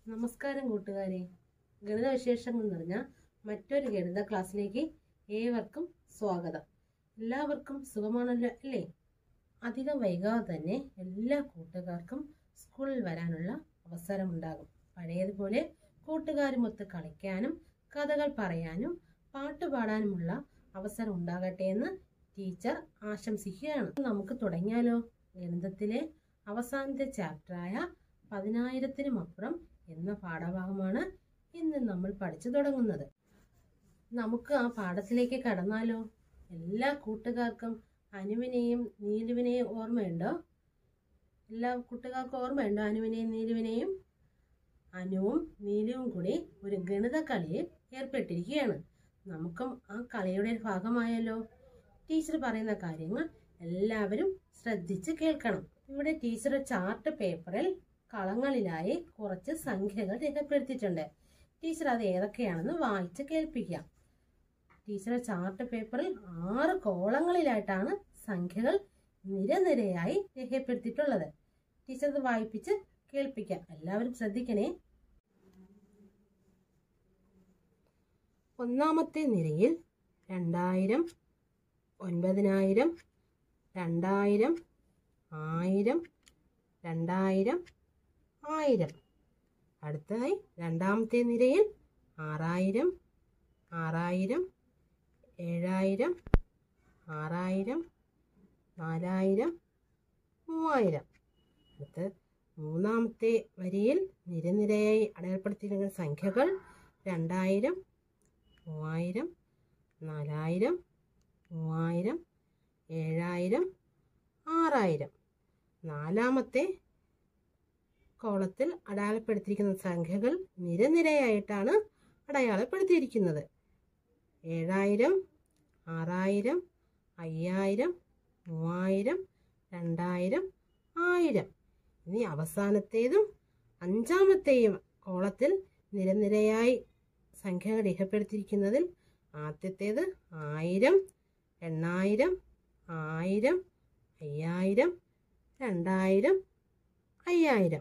നമസ്കാരം കൂട്ടുകാരെ ഗണിത വിശേഷങ്ങൾ നിറഞ്ഞ മറ്റൊരു ഗണിത ക്ലാസ്സിലേക്ക് ഏവർക്കും സ്വാഗതം എല്ലാവർക്കും സുഖമാണല്ലോ അല്ലേ അധികം വൈകാതെ തന്നെ എല്ലാ കൂട്ടുകാർക്കും സ്കൂളിൽ വരാനുള്ള അവസരമുണ്ടാകും പഴയതുപോലെ കൂട്ടുകാരുമൊത്ത് കളിക്കാനും കഥകൾ പറയാനും പാട്ട് പാടാനുമുള്ള അവസരം ഉണ്ടാകട്ടെ എന്ന് ടീച്ചർ ആശംസിക്കുകയാണ് നമുക്ക് തുടങ്ങിയാലോ ഗണിതത്തിലെ അവസാനത്തെ ചാപ്റ്ററായ പതിനായിരത്തിനും അപ്പുറം എന്ന പാഠഭാഗമാണ് ഇന്ന് നമ്മൾ പഠിച്ചു തുടങ്ങുന്നത് നമുക്ക് ആ പാഠത്തിലേക്ക് കടന്നാലോ എല്ലാ കൂട്ടുകാർക്കും അനുവിനെയും നീലുവിനെയും ഓർമ്മയുണ്ടോ എല്ലാ കൂട്ടുകാർക്കും ഓർമ്മയുണ്ടോ അനുവിനെയും നീലുവിനെയും അനുവും നീലുവും കൂടി ഒരു ഗണിത കളിയിൽ ഏർപ്പെട്ടിരിക്കുകയാണ് നമുക്കും ആ കളിയുടെ ഒരു ഭാഗമായല്ലോ ടീച്ചർ പറയുന്ന കാര്യങ്ങൾ എല്ലാവരും ശ്രദ്ധിച്ച് കേൾക്കണം ഇവിടെ ടീച്ചർ ചാർട്ട് പേപ്പറിൽ കളങ്ങളിലായി കുറച്ച് സംഖ്യകൾ രേഖപ്പെടുത്തിയിട്ടുണ്ട് ടീച്ചർ അത് ഏതൊക്കെയാണെന്ന് വായിച്ച് കേൾപ്പിക്കാം ടീച്ചർ ചാർട്ട് പേപ്പറിൽ ആറ് കോളങ്ങളിലായിട്ടാണ് സംഖ്യകൾ നിരനിരയായി രേഖപ്പെടുത്തിയിട്ടുള്ളത് ടീച്ചർ അത് വായിപ്പിച്ച് കേൾപ്പിക്കാം എല്ലാവരും ശ്രദ്ധിക്കണേ ഒന്നാമത്തെ നിരയിൽ രണ്ടായിരം ഒൻപതിനായിരം രണ്ടായിരം ആയിരം രണ്ടായിരം ആയിരം അടുത്തതായി രണ്ടാമത്തെ നിരയിൽ ആറായിരം ആറായിരം ഏഴായിരം ആറായിരം നാലായിരം മൂവായിരം അടുത്ത് മൂന്നാമത്തെ വരിയിൽ നിരനിരയായി അടയാളപ്പെടുത്തിയിരിക്കുന്ന സംഖ്യകൾ രണ്ടായിരം മൂവായിരം നാലായിരം മൂവായിരം ഏഴായിരം ആറായിരം നാലാമത്തെ കോളത്തിൽ അടയാളപ്പെടുത്തിയിരിക്കുന്ന സംഖ്യകൾ നിരനിരയായിട്ടാണ് അടയാളപ്പെടുത്തിയിരിക്കുന്നത് ഏഴായിരം ആറായിരം അയ്യായിരം മൂവായിരം രണ്ടായിരം ആയിരം ഇനി അവസാനത്തേതും അഞ്ചാമത്തെയും കോളത്തിൽ നിരനിരയായി സംഖ്യകൾ രേഖപ്പെടുത്തിയിരിക്കുന്നതിൽ ആദ്യത്തേത് ആയിരം എണ്ണായിരം ആയിരം അയ്യായിരം രണ്ടായിരം അയ്യായിരം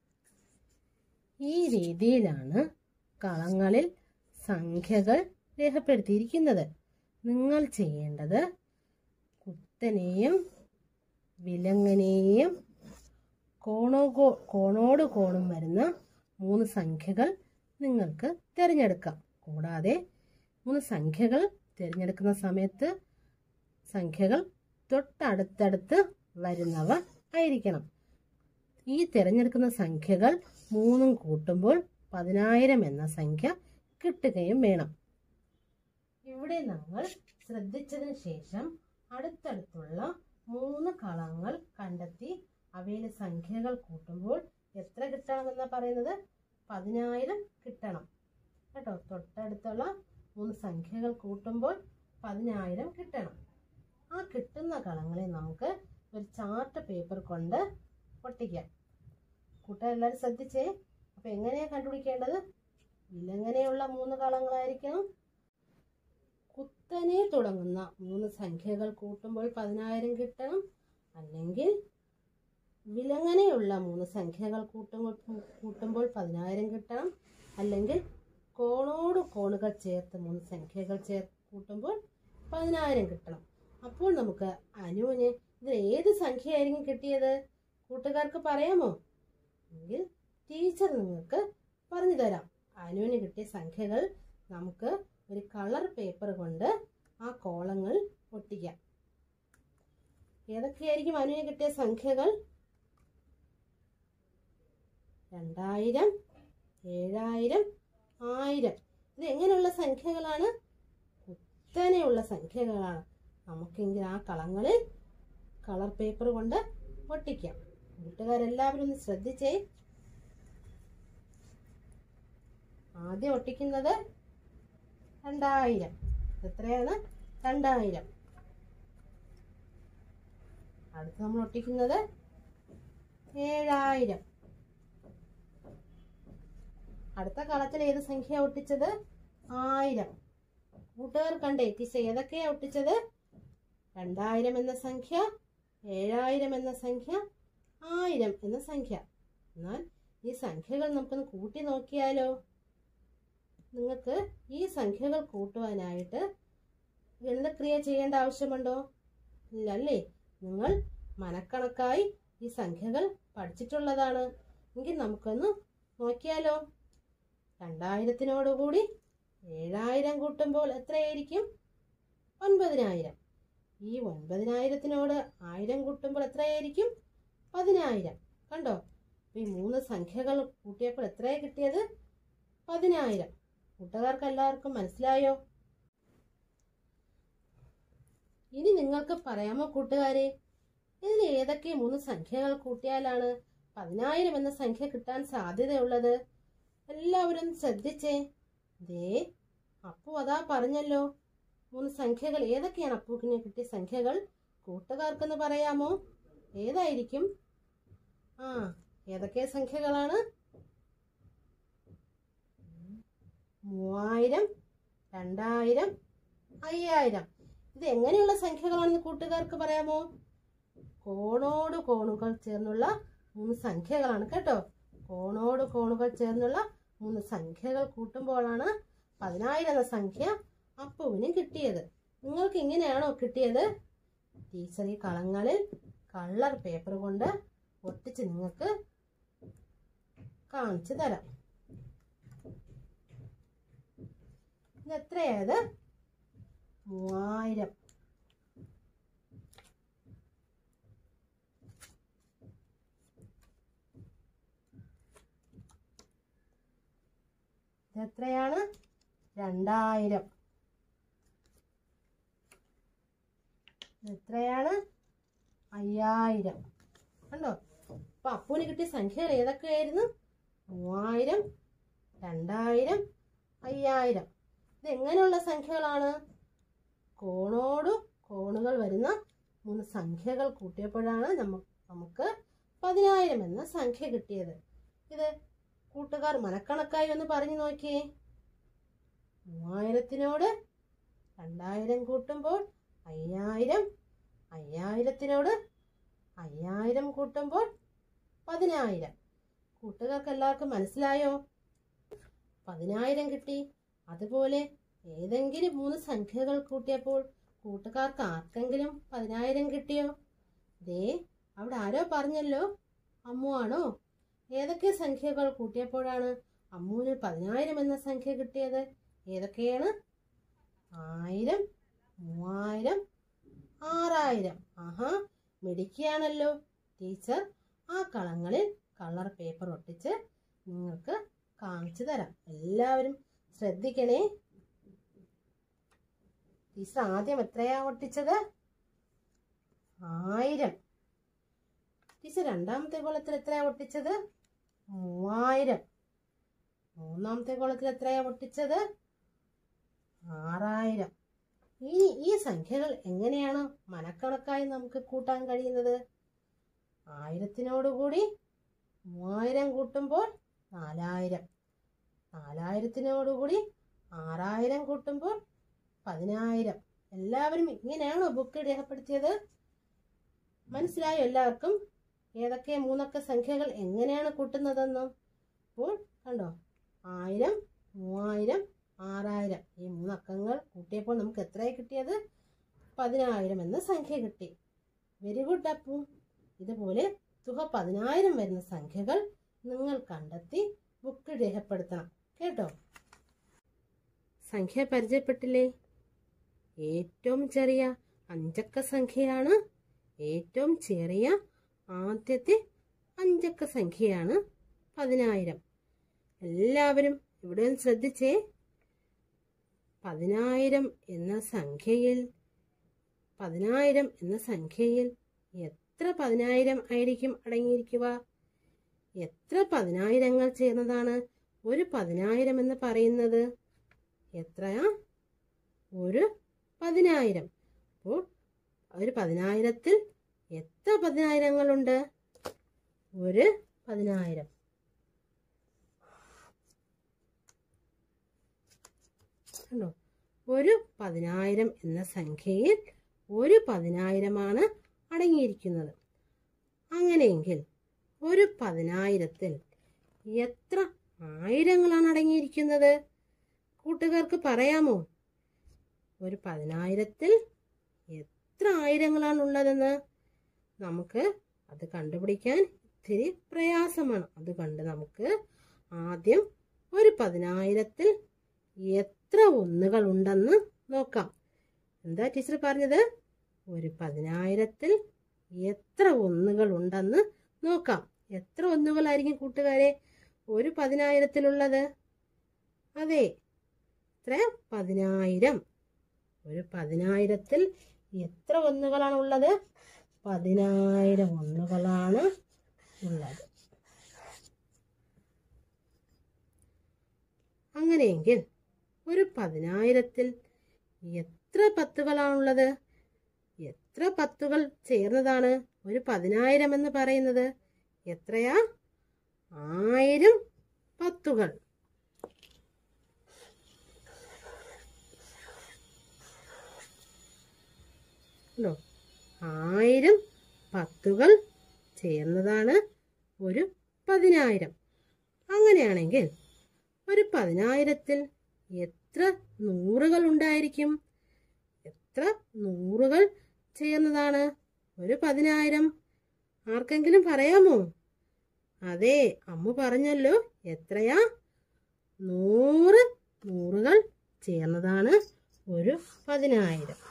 ഈ രീതിയിലാണ് കളങ്ങളിൽ സംഖ്യകൾ രേഖപ്പെടുത്തിയിരിക്കുന്നത് നിങ്ങൾ ചെയ്യേണ്ടത് കുത്തനെയും വിലങ്ങനെയും കോണോ കോണോട് കോണും വരുന്ന മൂന്ന് സംഖ്യകൾ നിങ്ങൾക്ക് തിരഞ്ഞെടുക്കാം കൂടാതെ മൂന്ന് സംഖ്യകൾ തിരഞ്ഞെടുക്കുന്ന സമയത്ത് സംഖ്യകൾ തൊട്ടടുത്തടുത്ത് വരുന്നവ ആയിരിക്കണം ഈ തിരഞ്ഞെടുക്കുന്ന സംഖ്യകൾ മൂന്നും കൂട്ടുമ്പോൾ പതിനായിരം എന്ന സംഖ്യ കിട്ടുകയും വേണം ഇവിടെ നമ്മൾ ശ്രദ്ധിച്ചതിന് ശേഷം അടുത്തടുത്തുള്ള മൂന്ന് കളങ്ങൾ കണ്ടെത്തി അവയിലെ സംഖ്യകൾ കൂട്ടുമ്പോൾ എത്ര കിട്ടണമെന്നാ പറയുന്നത് പതിനായിരം കിട്ടണം കേട്ടോ തൊട്ടടുത്തുള്ള മൂന്ന് സംഖ്യകൾ കൂട്ടുമ്പോൾ പതിനായിരം കിട്ടണം ആ കിട്ടുന്ന കളങ്ങളെ നമുക്ക് ഒരു ചാർട്ട് പേപ്പർ കൊണ്ട് ഒട്ടിക്കാം കൂട്ടുകാരെല്ലാവരും ശ്രദ്ധിച്ചേ അപ്പൊ എങ്ങനെയാ കണ്ടുപിടിക്കേണ്ടത് വിലങ്ങനെയുള്ള മൂന്ന് കളങ്ങളായിരിക്കണം കുത്തനെ തുടങ്ങുന്ന മൂന്ന് സംഖ്യകൾ കൂട്ടുമ്പോൾ പതിനായിരം കിട്ടണം അല്ലെങ്കിൽ വിലങ്ങനെയുള്ള മൂന്ന് സംഖ്യകൾ കൂട്ടുമ്പോൾ കൂട്ടുമ്പോൾ പതിനായിരം കിട്ടണം അല്ലെങ്കിൽ കോണോട് കോണുകൾ ചേർത്ത് മൂന്ന് സംഖ്യകൾ ചേർ കൂട്ടുമ്പോൾ പതിനായിരം കിട്ടണം അപ്പോൾ നമുക്ക് അനുവിന് ഇത് ഏത് സംഖ്യയായിരിക്കും കിട്ടിയത് കൂട്ടുകാർക്ക് പറയാമോ എങ്കിൽ ടീച്ചർ നിങ്ങൾക്ക് പറഞ്ഞു തരാം അനുവിന് കിട്ടിയ സംഖ്യകൾ നമുക്ക് ഒരു കളർ പേപ്പർ കൊണ്ട് ആ കോളങ്ങൾ ഒട്ടിക്കാം ഏതൊക്കെയായിരിക്കും അനുവിന് കിട്ടിയ സംഖ്യകൾ രണ്ടായിരം ഏഴായിരം ആയിരം ഇത് എങ്ങനെയുള്ള സംഖ്യകളാണ് കുത്തനെയുള്ള സംഖ്യകളാണ് നമുക്കെങ്കിൽ ആ കളങ്ങളിൽ കളർ പേപ്പർ കൊണ്ട് ഒട്ടിക്കാം കൂട്ടുകാരെല്ലാവരും ഒന്ന് ശ്രദ്ധിച്ചേ ആദ്യം ഒട്ടിക്കുന്നത് രണ്ടായിരം എത്രയാണ് രണ്ടായിരം അടുത്ത് നമ്മൾ ഒട്ടിക്കുന്നത് ഏഴായിരം അടുത്ത കളത്തിൽ ഏത് സംഖ്യ ഒട്ടിച്ചത് ആയിരം കൂട്ടുകാർ കണ്ടേ ടീച്ചർ ഏതൊക്കെയാ ഒട്ടിച്ചത് രണ്ടായിരം എന്ന സംഖ്യ ഏഴായിരം എന്ന സംഖ്യ ആയിരം എന്ന സംഖ്യ എന്നാൽ ഈ സംഖ്യകൾ നമുക്കൊന്ന് കൂട്ടി നോക്കിയാലോ നിങ്ങൾക്ക് ഈ സംഖ്യകൾ കൂട്ടുവാനായിട്ട് ഗണിതക്രിയ ചെയ്യേണ്ട ആവശ്യമുണ്ടോ ഇല്ല അല്ലേ നിങ്ങൾ മനക്കണക്കായി ഈ സംഖ്യകൾ പഠിച്ചിട്ടുള്ളതാണ് എങ്കിൽ നമുക്കൊന്ന് നോക്കിയാലോ രണ്ടായിരത്തിനോടുകൂടി ഏഴായിരം കൂട്ടുമ്പോൾ എത്രയായിരിക്കും ഒൻപതിനായിരം ഈ ഒൻപതിനായിരത്തിനോട് ആയിരം കൂട്ടുമ്പോൾ എത്രയായിരിക്കും പതിനായിരം കണ്ടോ ഈ മൂന്ന് സംഖ്യകൾ കൂട്ടിയപ്പോൾ എത്രയാ കിട്ടിയത് പതിനായിരം കൂട്ടുകാർക്ക് എല്ലാവർക്കും മനസ്സിലായോ ഇനി നിങ്ങൾക്ക് പറയാമോ കൂട്ടുകാരെ ഇതിൽ ഏതൊക്കെ മൂന്ന് സംഖ്യകൾ കൂട്ടിയാലാണ് പതിനായിരം എന്ന സംഖ്യ കിട്ടാൻ സാധ്യതയുള്ളത് എല്ലാവരും ശ്രദ്ധിച്ചേ ദേ അപ്പു അതാ പറഞ്ഞല്ലോ മൂന്ന് സംഖ്യകൾ ഏതൊക്കെയാണ് അപ്പുവിന് കിട്ടിയ സംഖ്യകൾ കൂട്ടുകാർക്കെന്ന് പറയാമോ ഏതായിരിക്കും ആ ഏതൊക്കെ സംഖ്യകളാണ് മൂവായിരം രണ്ടായിരം അയ്യായിരം ഇത് എങ്ങനെയുള്ള സംഖ്യകളാണെന്ന് കൂട്ടുകാർക്ക് പറയാമോ കോണോട് കോണുകൾ ചേർന്നുള്ള മൂന്ന് സംഖ്യകളാണ് കേട്ടോ കോണോട് കോണുകൾ ചേർന്നുള്ള മൂന്ന് സംഖ്യകൾ കൂട്ടുമ്പോഴാണ് പതിനായിരം എന്ന സംഖ്യ അപ്പുവിന് കിട്ടിയത് നിങ്ങൾക്ക് ഇങ്ങനെയാണോ കിട്ടിയത് ടീച്ചർ ഈ കളങ്ങളിൽ കളർ പേപ്പർ കൊണ്ട് ഒട്ടിച്ച് നിങ്ങൾക്ക് കാണിച്ചു തരാം ഇത് എത്രയായത് മൂവായിരം ഇത് എത്രയാണ് രണ്ടായിരം ഇത് എത്രയാണ് അയ്യായിരം കണ്ടോ അപ്പൊ അപ്പൂന് കിട്ടിയ സംഖ്യകൾ ഏതൊക്കെയായിരുന്നു മൂവായിരം രണ്ടായിരം അയ്യായിരം ഇത് എങ്ങനെയുള്ള സംഖ്യകളാണ് കോണോട് കോണുകൾ വരുന്ന മൂന്ന് സംഖ്യകൾ കൂട്ടിയപ്പോഴാണ് നമ്മ നമുക്ക് പതിനായിരം എന്ന സംഖ്യ കിട്ടിയത് ഇത് കൂട്ടുകാർ മനക്കണക്കായി ഒന്ന് പറഞ്ഞു നോക്കിയേ മൂവായിരത്തിനോട് രണ്ടായിരം കൂട്ടുമ്പോൾ അയ്യായിരം അയ്യായിരത്തിനോട് അയ്യായിരം കൂട്ടുമ്പോൾ പതിനായിരം കൂട്ടുകാർക്ക് എല്ലാവർക്കും മനസ്സിലായോ പതിനായിരം കിട്ടി അതുപോലെ ഏതെങ്കിലും മൂന്ന് സംഖ്യകൾ കൂട്ടിയപ്പോൾ കൂട്ടുകാർക്ക് ആർക്കെങ്കിലും പതിനായിരം കിട്ടിയോ ദേ അവിടെ ആരോ പറഞ്ഞല്ലോ അമ്മു ആണോ ഏതൊക്കെ സംഖ്യകൾ കൂട്ടിയപ്പോഴാണ് അമ്മുവിന് പതിനായിരം എന്ന സംഖ്യ കിട്ടിയത് ഏതൊക്കെയാണ് ആയിരം മൂവായിരം ആറായിരം ആഹാ മിടിക്കുകയാണല്ലോ ടീച്ചർ ആ കളങ്ങളിൽ കളർ പേപ്പർ ഒട്ടിച്ച് നിങ്ങൾക്ക് കാണിച്ചു തരാം എല്ലാവരും ശ്രദ്ധിക്കണേ ടീച്ചർ ആദ്യം എത്രയാ ഒട്ടിച്ചത് ആയിരം ടീച്ചർ രണ്ടാമത്തെ കോളത്തിൽ എത്രയാ ഒട്ടിച്ചത് മൂവായിരം മൂന്നാമത്തെ കോളത്തിൽ എത്രയാ ഒട്ടിച്ചത് ആറായിരം ഇനി ഈ സംഖ്യകൾ എങ്ങനെയാണ് മനക്കണക്കായി നമുക്ക് കൂട്ടാൻ കഴിയുന്നത് ആയിരത്തിനോടുകൂടി മൂവായിരം കൂട്ടുമ്പോൾ നാലായിരം നാലായിരത്തിനോടുകൂടി ആറായിരം കൂട്ടുമ്പോൾ പതിനായിരം എല്ലാവരും ഇങ്ങനെയാണോ ബുക്ക് രേഖപ്പെടുത്തിയത് മനസ്സിലായോ എല്ലാവർക്കും ഏതൊക്കെ മൂന്നക്ക സംഖ്യകൾ എങ്ങനെയാണ് കൂട്ടുന്നതെന്നും അപ്പോൾ കണ്ടോ ആയിരം മൂവായിരം ആറായിരം ഈ മൂന്നക്കങ്ങൾ കൂട്ടിയപ്പോൾ നമുക്ക് എത്രയായി കിട്ടിയത് പതിനായിരം എന്ന സംഖ്യ കിട്ടി വെരി ഗുഡ് അപ്പു ഇതുപോലെ തുക പതിനായിരം വരുന്ന സംഖ്യകൾ നിങ്ങൾ കണ്ടെത്തി ബുക്ക് രേഖപ്പെടുത്തണം കേട്ടോ സംഖ്യ പരിചയപ്പെട്ടില്ലേ ഏറ്റവും ചെറിയ അഞ്ചക്ക സംഖ്യയാണ് ഏറ്റവും ചെറിയ ആദ്യത്തെ അഞ്ചക്ക സംഖ്യയാണ് പതിനായിരം എല്ലാവരും ഇവിടെ ഒന്ന് ശ്രദ്ധിച്ചേ പതിനായിരം എന്ന സംഖ്യയിൽ പതിനായിരം എന്ന സംഖ്യയിൽ എത്ര പതിനായിരം ആയിരിക്കും അടങ്ങിയിരിക്കുക എത്ര പതിനായിരങ്ങൾ ചേർന്നതാണ് ഒരു പതിനായിരം എന്ന് പറയുന്നത് എത്രയാ ഒരു പതിനായിരം അപ്പോൾ ഒരു പതിനായിരത്തിൽ എത്ര പതിനായിരങ്ങളുണ്ട് ഒരു പതിനായിരം കണ്ടോ ഒരു പതിനായിരം എന്ന സംഖ്യയിൽ ഒരു പതിനായിരമാണ് അടങ്ങിയിരിക്കുന്നത് അങ്ങനെയെങ്കിൽ ഒരു പതിനായിരത്തിൽ എത്ര ആയിരങ്ങളാണ് അടങ്ങിയിരിക്കുന്നത് കൂട്ടുകാർക്ക് പറയാമോ ഒരു പതിനായിരത്തിൽ എത്ര ആയിരങ്ങളാണ് ഉള്ളതെന്ന് നമുക്ക് അത് കണ്ടുപിടിക്കാൻ ഇത്തിരി പ്രയാസമാണ് അതുകൊണ്ട് നമുക്ക് ആദ്യം ഒരു പതിനായിരത്തിൽ എത്ര ഒന്നുകൾ ഉണ്ടെന്ന് നോക്കാം എന്താ ടീച്ചർ പറഞ്ഞത് ഒരു പതിനായിരത്തിൽ എത്ര ഒന്നുകൾ ഉണ്ടെന്ന് നോക്കാം എത്ര ഒന്നുകളായിരിക്കും കൂട്ടുകാരെ ഒരു പതിനായിരത്തിലുള്ളത് അതെ എത്ര പതിനായിരം ഒരു പതിനായിരത്തിൽ എത്ര ഒന്നുകളാണ് ഉള്ളത് പതിനായിരം ഒന്നുകളാണ് ഉള്ളത് അങ്ങനെയെങ്കിൽ ഒരു പതിനായിരത്തിൽ എത്ര പത്തുകളാണുള്ളത് എത്ര പത്തുകൾ ചേർന്നതാണ് ഒരു പതിനായിരം എന്ന് പറയുന്നത് എത്രയാ ആയിരം പത്തുകൾ ഉണ്ടോ ആയിരം പത്തുകൾ ചേർന്നതാണ് ഒരു പതിനായിരം അങ്ങനെയാണെങ്കിൽ ഒരു പതിനായിരത്തിൽ എത്ര നൂറുകൾ ഉണ്ടായിരിക്കും എത്ര നൂറുകൾ ചേർന്നതാണ് ഒരു പതിനായിരം ആർക്കെങ്കിലും പറയാമോ അതെ അമ്മ പറഞ്ഞല്ലോ എത്രയാ നൂറ് നൂറുകൾ ചേർന്നതാണ് ഒരു പതിനായിരം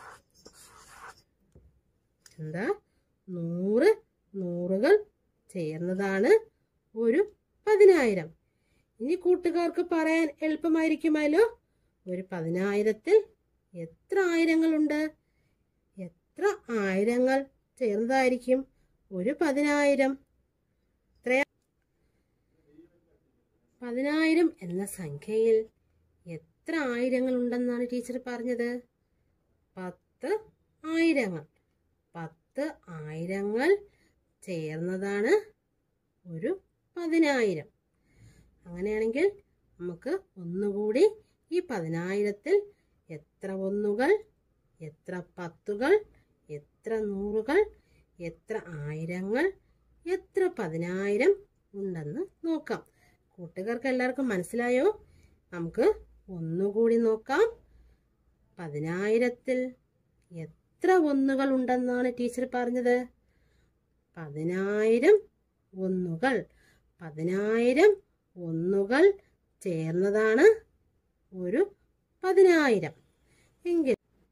എന്താ നൂറ് നൂറുകൾ ചേർന്നതാണ് ഒരു പതിനായിരം ഇനി കൂട്ടുകാർക്ക് പറയാൻ എളുപ്പമായിരിക്കുമല്ലോ ഒരു പതിനായിരത്തിൽ എത്ര ആയിരങ്ങളുണ്ട് എത്ര ആയിരങ്ങൾ ചേർന്നതായിരിക്കും ഒരു പതിനായിരം എത്രയാ പതിനായിരം എന്ന സംഖ്യയിൽ എത്ര ആയിരങ്ങൾ ഉണ്ടെന്നാണ് ടീച്ചർ പറഞ്ഞത് പത്ത് ആയിരങ്ങൾ പത്ത് ആയിരങ്ങൾ ചേർന്നതാണ് ഒരു പതിനായിരം അങ്ങനെയാണെങ്കിൽ നമുക്ക് ഒന്നുകൂടി ഈ പതിനായിരത്തിൽ എത്ര ഒന്നുകൾ എത്ര പത്തുകൾ എത്ര നൂറുകൾ എത്ര ആയിരങ്ങൾ എത്ര പതിനായിരം ഉണ്ടെന്ന് നോക്കാം കൂട്ടുകാർക്ക് എല്ലാവർക്കും മനസ്സിലായോ നമുക്ക് ഒന്നുകൂടി നോക്കാം പതിനായിരത്തിൽ എത്ര ഒന്നുകൾ ഉണ്ടെന്നാണ് ടീച്ചർ പറഞ്ഞത് പതിനായിരം ഒന്നുകൾ പതിനായിരം ഒന്നുകൾ ചേർന്നതാണ് ഒരു പതിനായിരം എങ്കിൽ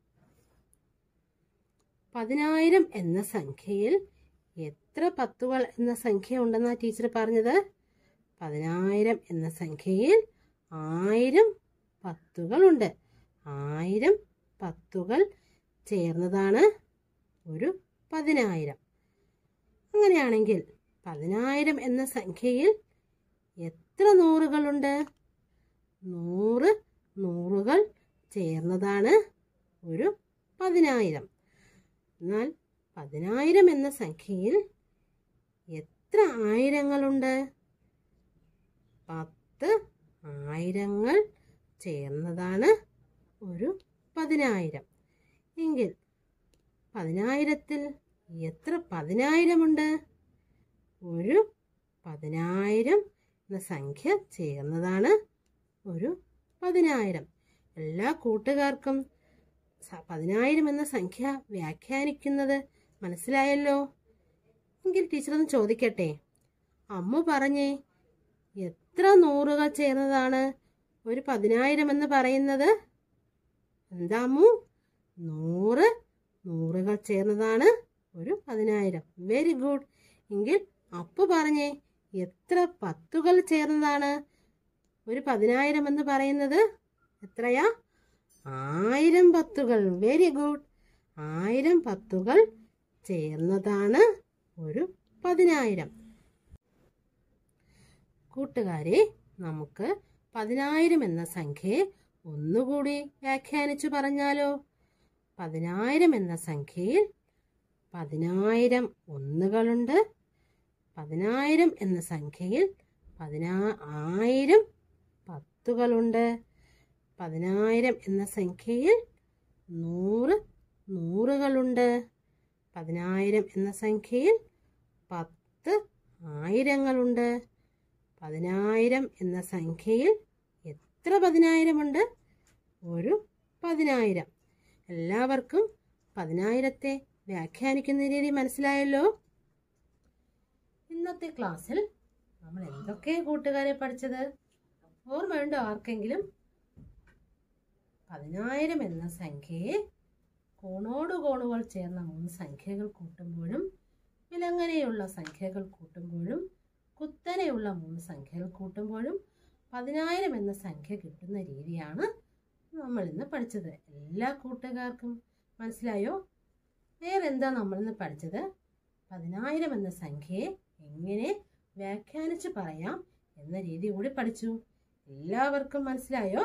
പതിനായിരം എന്ന സംഖ്യയിൽ എത്ര പത്തുകൾ എന്ന സംഖ്യ ഉണ്ടെന്നാ ടീച്ചർ പറഞ്ഞത് പതിനായിരം എന്ന സംഖ്യയിൽ ആയിരം പത്തുകളുണ്ട് ആയിരം പത്തുകൾ ചേർന്നതാണ് ഒരു പതിനായിരം അങ്ങനെയാണെങ്കിൽ പതിനായിരം എന്ന സംഖ്യയിൽ എത്ര നൂറുകളുണ്ട് നൂറ് നൂറുകൾ ചേർന്നതാണ് ഒരു പതിനായിരം എന്നാൽ പതിനായിരം എന്ന സംഖ്യയിൽ എത്ര ആയിരങ്ങളുണ്ട് പത്ത് ആയിരങ്ങൾ ചേർന്നതാണ് ഒരു പതിനായിരം എങ്കിൽ പതിനായിരത്തിൽ എത്ര പതിനായിരമുണ്ട് ഒരു പതിനായിരം എന്ന സംഖ്യ ചേർന്നതാണ് ഒരു പതിനായിരം എല്ലാ കൂട്ടുകാർക്കും സ- പതിനായിരം എന്ന സംഖ്യ വ്യാഖ്യാനിക്കുന്നത് മനസ്സിലായല്ലോ എങ്കിൽ ടീച്ചർ ഒന്ന് ചോദിക്കട്ടെ അമ്മ പറഞ്ഞേ എത്ര നൂറുകൾ ചേർന്നതാണ് ഒരു പതിനായിരം എന്ന് പറയുന്നത് എന്താ അമ്മു നൂറ് നൂറുകൾ ചേർന്നതാണ് ഒരു പതിനായിരം വെരി ഗുഡ് എങ്കിൽ അപ്പു പറഞ്ഞേ എത്ര പത്തുകൾ ചേർന്നതാണ് ഒരു പതിനായിരം എന്ന് പറയുന്നത് എത്രയാ ആയിരം പത്തുകൾ വെരി ഗുഡ് ആയിരം പത്തുകൾ ചേർന്നതാണ് ഒരു പതിനായിരം കൂട്ടുകാരെ നമുക്ക് പതിനായിരം എന്ന സംഖ്യയെ ഒന്നുകൂടി വ്യാഖ്യാനിച്ചു പറഞ്ഞാലോ പതിനായിരം എന്ന സംഖ്യയിൽ പതിനായിരം ഒന്നുകളുണ്ട് പതിനായിരം എന്ന സംഖ്യയിൽ പതിനാ ആയിരം പത്തുകളുണ്ട് പതിനായിരം എന്ന സംഖ്യയിൽ നൂറ് നൂറുകളുണ്ട് പതിനായിരം എന്ന സംഖ്യയിൽ പത്ത് ആയിരങ്ങളുണ്ട് പതിനായിരം എന്ന സംഖ്യയിൽ എത്ര പതിനായിരമുണ്ട് ഒരു പതിനായിരം എല്ലാവർക്കും പതിനായിരത്തെ വ്യാഖ്യാനിക്കുന്ന രീതി മനസ്സിലായല്ലോ ഇന്നത്തെ ക്ലാസ്സിൽ നമ്മൾ എന്തൊക്കെ കൂട്ടുകാരെ പഠിച്ചത് ഓർമ്മയുണ്ടോ ആർക്കെങ്കിലും പതിനായിരം എന്ന സംഖ്യയെ കോണോട് കോണുകൾ ചേർന്ന മൂന്ന് സംഖ്യകൾ കൂട്ടുമ്പോഴും വിലങ്ങനെയുള്ള സംഖ്യകൾ കൂട്ടുമ്പോഴും കുത്തനെയുള്ള മൂന്ന് സംഖ്യകൾ കൂട്ടുമ്പോഴും പതിനായിരം എന്ന സംഖ്യ കിട്ടുന്ന രീതിയാണ് നമ്മൾ ഇന്ന് പഠിച്ചത് എല്ലാ കൂട്ടുകാർക്കും മനസ്സിലായോ വേറെ എന്താ നമ്മളിന്ന് പഠിച്ചത് പതിനായിരം എന്ന സംഖ്യയെ എങ്ങനെ വ്യാഖ്യാനിച്ച് പറയാം എന്ന രീതി കൂടി പഠിച്ചു എല്ലാവർക്കും മനസ്സിലായോ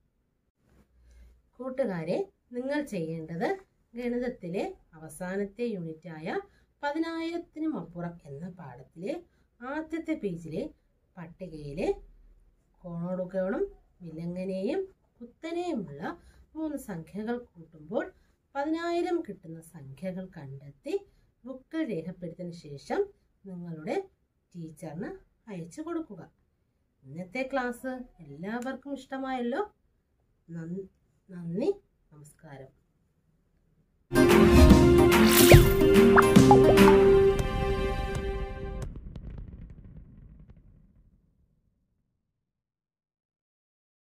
കൂട്ടുകാരെ നിങ്ങൾ ചെയ്യേണ്ടത് ഗണിതത്തിലെ അവസാനത്തെ യൂണിറ്റായ പതിനായിരത്തിനും അപ്പുറം എന്ന പാഠത്തിലെ ആദ്യത്തെ പേജിലെ പട്ടികയിലെ കോണോടുകളും വിലങ്ങനെയും കുത്തനെയുമുള്ള മൂന്ന് സംഖ്യകൾ കൂട്ടുമ്പോൾ പതിനായിരം കിട്ടുന്ന സംഖ്യകൾ കണ്ടെത്തി ബുക്കിൽ രേഖപ്പെടുത്തിയതിനു ശേഷം നിങ്ങളുടെ ടീച്ചറിന് അയച്ചു കൊടുക്കുക ഇന്നത്തെ ക്ലാസ് എല്ലാവർക്കും ഇഷ്ടമായല്ലോ നന്ദി നമസ്കാരം